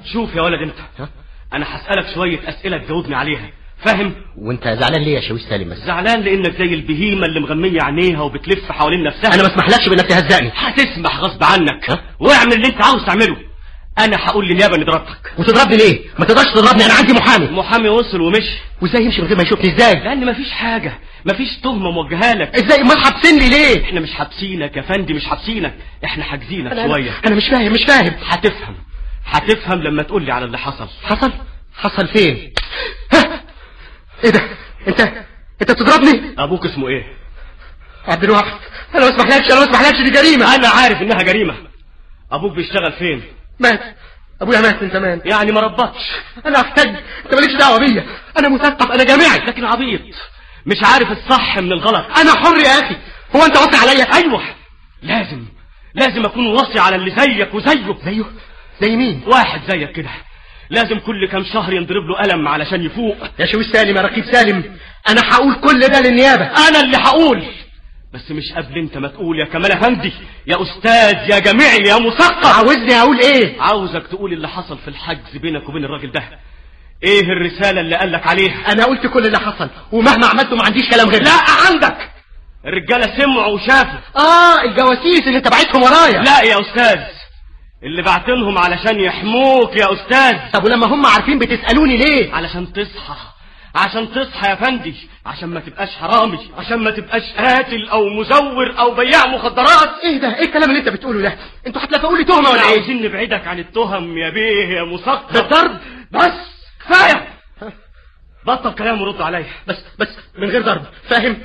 شوف يا ولد انت ها؟ انا هسألك شوية اسئلة تجاوبني عليها فاهم وانت زعلان ليه يا شاويش سالم بس زعلان لانك زي البهيمة اللي مغمية عينيها وبتلف حوالين نفسها انا ما اسمحلكش بانك تهزقني هتسمح غصب عنك ها؟ واعمل اللي انت عاوز تعمله انا هقول للنيابة اني ضربتك وتضربني ليه ما تقدرش تضربني انا عندي محامي المحامي وصل ومشي وازاي يمشي من غير ما يشوفني ازاي لان مفيش حاجة مفيش تهمة موجهة لك ازاي امال حابسني ليه احنا مش حابسينك يا فندي مش حابسينك احنا حاجزينك انا شوية انا مش فاهم مش فاهم هتفهم هتفهم لما تقول لي على اللي حصل حصل حصل فين ها؟ ايه ده انت انت بتضربني ابوك اسمه ايه عبد الواحد انا ما اسمحلكش انا ما اسمحلكش دي جريمه انا عارف انها جريمة ابوك بيشتغل فين مات ابويا مات من زمان يعني ما ربطش انا احتاج انت مالكش دعوه بيا انا مثقف انا جامعي لكن عبيط مش عارف الصح من الغلط انا حر يا اخي هو انت واصي عليا ايوه لازم لازم اكون واصي على اللي زيك وزيه زيه زي مين واحد زيك كده لازم كل كام شهر ينضرب له قلم علشان يفوق يا شويش سالم يا رقيب سالم انا هقول كل ده للنيابه انا اللي هقول بس مش قبل انت ما تقول يا كمال افندي يا استاذ يا جميعي يا مثقف عاوزني اقول ايه عاوزك تقول اللي حصل في الحجز بينك وبين الراجل ده ايه الرسالة اللي قالك عليها انا قلت كل اللي حصل ومهما عملته ما عنديش كلام غير لا عندك الرجالة سمعوا وشافوا اه الجواسيس اللي تبعتهم ورايا لا يا استاذ اللي بعتنهم علشان يحموك يا استاذ طب ولما هم عارفين بتسالوني ليه علشان تصحى عشان تصحى يا فندي عشان ما تبقاش حرامي عشان ما تبقاش قاتل او مزور او بياع مخدرات ايه ده ايه الكلام اللي انت بتقوله ده انتوا هتلاقوا لي تهمه احنا ولا ايه عاوزين نبعدك عن التهم يا بيه يا مثقف بالضرب بس كفايه بطل كلام ورد عليا بس بس من غير ضرب فاهم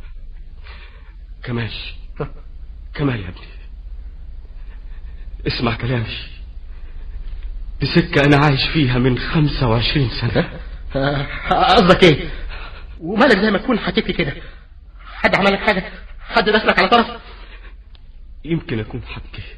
كمال كمال يا ابني اسمع كلامي دي سكة أنا عايش فيها من خمسة وعشرين سنة آه، قصدك ايه ومالك زي ما تكون حكيت لي كده حد عمل لك حاجه حد داسلك على طرف يمكن أكون حكي